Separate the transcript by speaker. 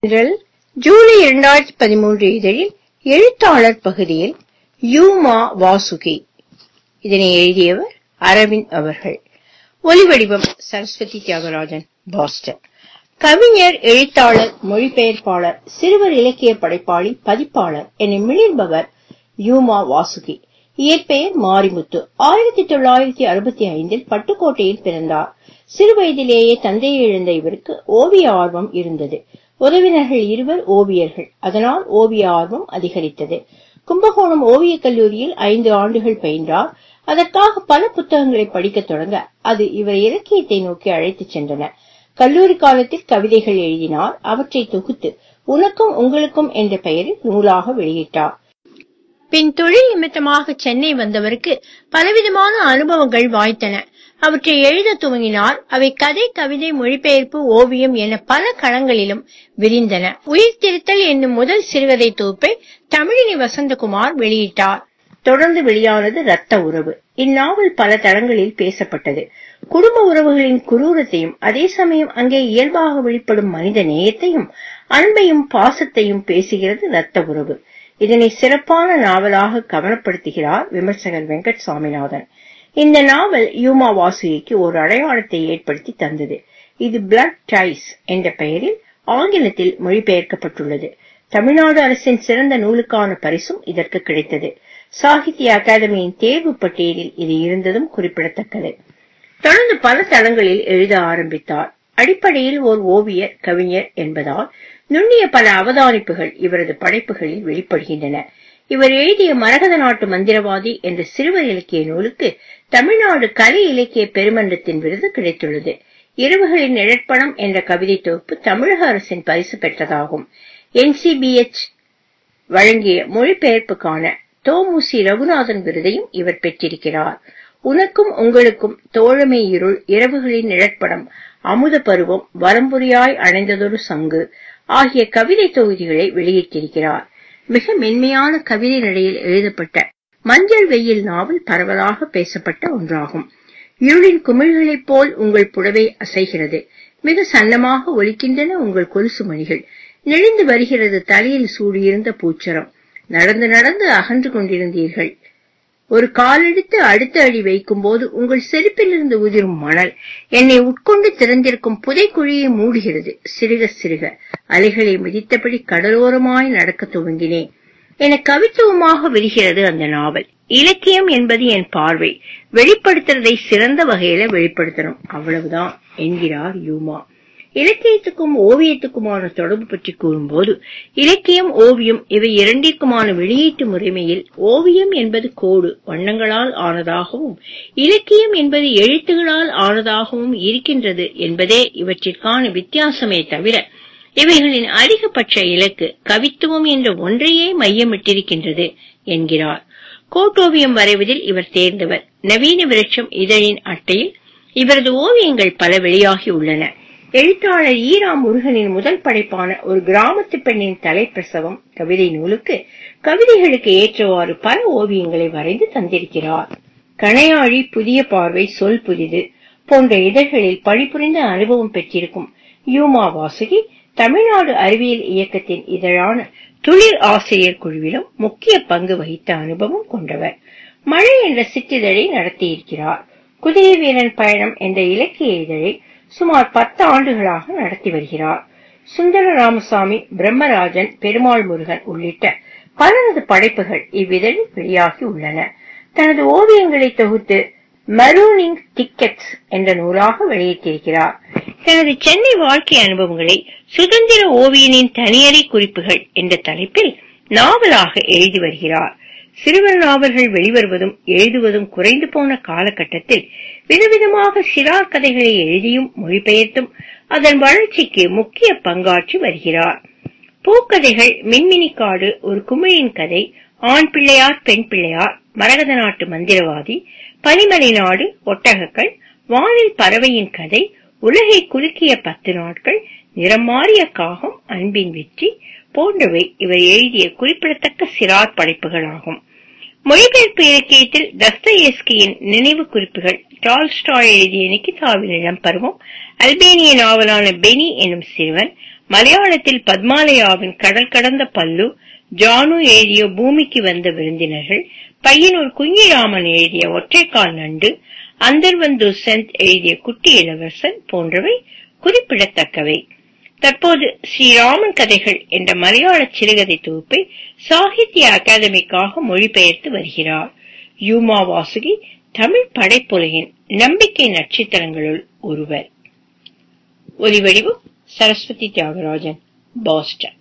Speaker 1: இதழ் ஜூலை இரண்டாயிரத்தி பதிமூன்று இதழில் எழுத்தாளர் பகுதியில் யூமா வாசுகி இதனை எழுதியவர் அரவிந்த் அவர்கள் ஒலிவடிவம் சரஸ்வதி தியாகராஜன் பாஸ்டன் கவிஞர் எழுத்தாளர் மொழிபெயர்ப்பாளர் சிறுவர் இலக்கிய படைப்பாளி பதிப்பாளர் என மிளிர்பவர் யூமா வாசுகி இயற்பெயர் மாரிமுத்து ஆயிரத்தி தொள்ளாயிரத்தி அறுபத்தி ஐந்தில் பட்டுக்கோட்டையில் பிறந்தார் சிறு வயதிலேயே தந்தையை இழந்த இவருக்கு ஓவிய ஆர்வம் இருந்தது உறவினர்கள் இருவர் ஓவியர்கள் அதனால் ஓவிய ஆர்வம் அதிகரித்தது கும்பகோணம் ஓவியக் கல்லூரியில் ஐந்து ஆண்டுகள் பயின்றார் அதற்காக பல புத்தகங்களை படிக்கத் தொடங்க அது இவர் இலக்கியத்தை நோக்கி அழைத்துச் சென்றன கல்லூரி காலத்தில் கவிதைகள் எழுதினார் அவற்றை தொகுத்து உனக்கும் உங்களுக்கும் என்ற பெயரில் நூலாக வெளியிட்டார் பின் தொழில் நிமித்தமாக சென்னை வந்தவருக்கு பலவிதமான அனுபவங்கள் வாய்த்தன அவற்றை எழுத துவங்கினார் அவை கதை கவிதை மொழிபெயர்ப்பு ஓவியம் என பல களங்களிலும் விரிந்தன உயிர் திருத்தல் என்னும் முதல் சிறுகதை தொகுப்பை தமிழினி வசந்தகுமார் வெளியிட்டார் தொடர்ந்து வெளியானது ரத்த உறவு இந்நாவல் பல தளங்களில் பேசப்பட்டது குடும்ப உறவுகளின் குரூரத்தையும் அதே சமயம் அங்கே இயல்பாக வெளிப்படும் மனித நேயத்தையும் அன்பையும் பாசத்தையும் பேசுகிறது ரத்த உறவு இதனை சிறப்பான நாவலாக கவனப்படுத்துகிறார் விமர்சகர் வெங்கட் சாமிநாதன் இந்த நாவல் யூமா வாசுகிக்கு ஒரு அடையாளத்தை ஏற்படுத்தி தந்தது இது பிளட் டைஸ் என்ற பெயரில் ஆங்கிலத்தில் மொழிபெயர்க்கப்பட்டுள்ளது தமிழ்நாடு அரசின் சிறந்த நூலுக்கான பரிசும் இதற்கு கிடைத்தது சாகித்ய அகாதமியின் தேர்வு பட்டியலில் இது இருந்ததும் குறிப்பிடத்தக்கது தொடர்ந்து பல தளங்களில் எழுத ஆரம்பித்தார் அடிப்படையில் ஓர் ஓவியர் கவிஞர் என்பதால் நுண்ணிய பல அவதானிப்புகள் இவரது படைப்புகளில் வெளிப்படுகின்றன இவர் எழுதிய மரகத நாட்டு மந்திரவாதி என்ற சிறுவர் இலக்கிய நூலுக்கு தமிழ்நாடு கலை இலக்கிய பெருமன்றத்தின் விருது கிடைத்துள்ளது இரவுகளின் நிழற்படம் என்ற கவிதை தொகுப்பு தமிழக அரசின் பரிசு பெற்றதாகும் என்சிபிஎச் வழங்கிய மொழிபெயர்ப்புக்கான தோமுசி ரகுநாதன் விருதையும் இவர் பெற்றிருக்கிறார் உனக்கும் உங்களுக்கும் தோழமை இருள் இரவுகளின் நிழற்படம் அமுத பருவம் வரம்புரியாய் அணைந்ததொரு சங்கு ஆகிய கவிதை தொகுதிகளை வெளியிட்டிருக்கிறார் மிக மென்மையான கவிதை நடையில் எழுதப்பட்ட மஞ்சள் வெயில் நாவல் பரவலாக பேசப்பட்ட ஒன்றாகும் இருளின் குமிழ்களைப் போல் உங்கள் புடவை அசைகிறது மிக சன்னமாக ஒலிக்கின்றன உங்கள் கொலுசு மணிகள் நெளிந்து வருகிறது தலையில் சூடியிருந்த பூச்சரம் நடந்து நடந்து அகன்று கொண்டிருந்தீர்கள் ஒரு காலெடுத்து அடுத்த அடி வைக்கும் போது உங்கள் செருப்பிலிருந்து உதிரும் மணல் என்னை உட்கொண்டு திறந்திருக்கும் புதைக்குழியை மூடுகிறது சிறுக சிறுக அலைகளை மிதித்தபடி கடலோரமாய் நடக்க துவங்கினேன் என கவித்துவமாக விரிகிறது அந்த நாவல் இலக்கியம் என்பது என் பார்வை வெளிப்படுத்துறதை சிறந்த வகையில வெளிப்படுத்தணும் அவ்வளவுதான் என்கிறார் யூமா இலக்கியத்துக்கும் ஓவியத்துக்குமான தொடர்பு பற்றி கூறும்போது இலக்கியம் ஓவியம் இவை இரண்டிற்குமான வெளியீட்டு முறைமையில் ஓவியம் என்பது கோடு வண்ணங்களால் ஆனதாகவும் இலக்கியம் என்பது எழுத்துகளால் ஆனதாகவும் இருக்கின்றது என்பதே இவற்றிற்கான வித்தியாசமே தவிர இவைகளின் அதிகபட்ச இலக்கு கவித்துவம் என்ற ஒன்றையே மையமிட்டிருக்கின்றது என்கிறார் கோட்டோவியம் வரைவதில் இவர் தேர்ந்தவர் நவீன விருட்சம் இதழின் அட்டையில் இவரது ஓவியங்கள் பல வெளியாகி உள்ளன எழுத்தாளர் ஈரா முருகனின் முதல் படைப்பான ஒரு கிராமத்து பெண்ணின் தலைப்பிரசவம் கவிதை நூலுக்கு கவிதைகளுக்கு ஏற்றவாறு பல ஓவியங்களை வரைந்து தந்திருக்கிறார் கணையாழி புதிய பார்வை சொல் புதிது போன்ற இதழ்களில் பணிபுரிந்த அனுபவம் பெற்றிருக்கும் யூமா வாசுகி தமிழ்நாடு அறிவியல் இயக்கத்தின் இதழான துளிர் ஆசிரியர் குழுவிலும் முக்கிய பங்கு வகித்த அனுபவம் கொண்டவர் மழை என்ற சிற்றிதழை நடத்தியிருக்கிறார் குதிரை வீரன் பயணம் என்ற இலக்கிய இதழை சுமார் பத்து ஆண்டுகளாக நடத்தி வருகிறார் சுந்தர ராமசாமி பிரம்மராஜன் பெருமாள் முருகன் உள்ளிட்ட பலரது படைப்புகள் இவ்விதழில் வெளியாகி உள்ளன தனது ஓவியங்களை தொகுத்து மரூனிங் டிக்கெட்ஸ் என்ற நூலாக வெளியிட்டிருக்கிறார் தனது சென்னை வாழ்க்கை அனுபவங்களை சுதந்திர ஓவியனின் தனியறை குறிப்புகள் என்ற தலைப்பில் நாவலாக எழுதி வருகிறார் சிறுவர் நாவல்கள் வெளிவருவதும் எழுதுவதும் குறைந்து போன காலகட்டத்தில் விதவிதமாக சிறார் கதைகளை எழுதியும் மொழிபெயர்த்தும் அதன் வளர்ச்சிக்கு முக்கிய பங்காற்றி வருகிறார் பூக்கதைகள் மின்மினிக்காடு ஒரு குமிழின் கதை ஆண் பிள்ளையார் பெண் பிள்ளையார் மரகத நாட்டு மந்திரவாதி பனிமலை நாடு ஒட்டகங்கள் வானில் பறவையின் கதை உலகை குலுக்கிய பத்து நாட்கள் நிறம் மாறிய காகம் அன்பின் வெற்றி போன்றவை இவர் எழுதிய குறிப்பிடத்தக்க சிறார் படைப்புகளாகும் மொழிபெயர்ப்பு இலக்கியத்தில் தஸ்தயேஸ்கியின் நினைவு குறிப்புகள் டால்ஸ்டாய் எழுதிய நிக்கிதாவின் இளம் பருவம் அல்பேனிய நாவலான பெனி எனும் சிறுவன் மலையாளத்தில் பத்மாலயாவின் கடல் கடந்த பல்லு ஜானு எழுதிய பூமிக்கு வந்த விருந்தினர்கள் பையனூர் குஞ்சிராமன் எழுதிய ஒற்றைக்கால் நண்டு அந்தர்வந்து சென்த் எழுதிய குட்டி இளவரசன் போன்றவை குறிப்பிடத்தக்கவை தற்போது ஸ்ரீராமன் கதைகள் என்ற மலையாள சிறுகதை தொகுப்பை சாகித்ய அகாதமிக்காக மொழிபெயர்த்து வருகிறார் யூமா வாசுகி தமிழ் படைப்புலகின் நம்பிக்கை நட்சத்திரங்களுள் ஒருவர் ஒலிவடிவு சரஸ்வதி தியாகராஜன் பாஸ்டன்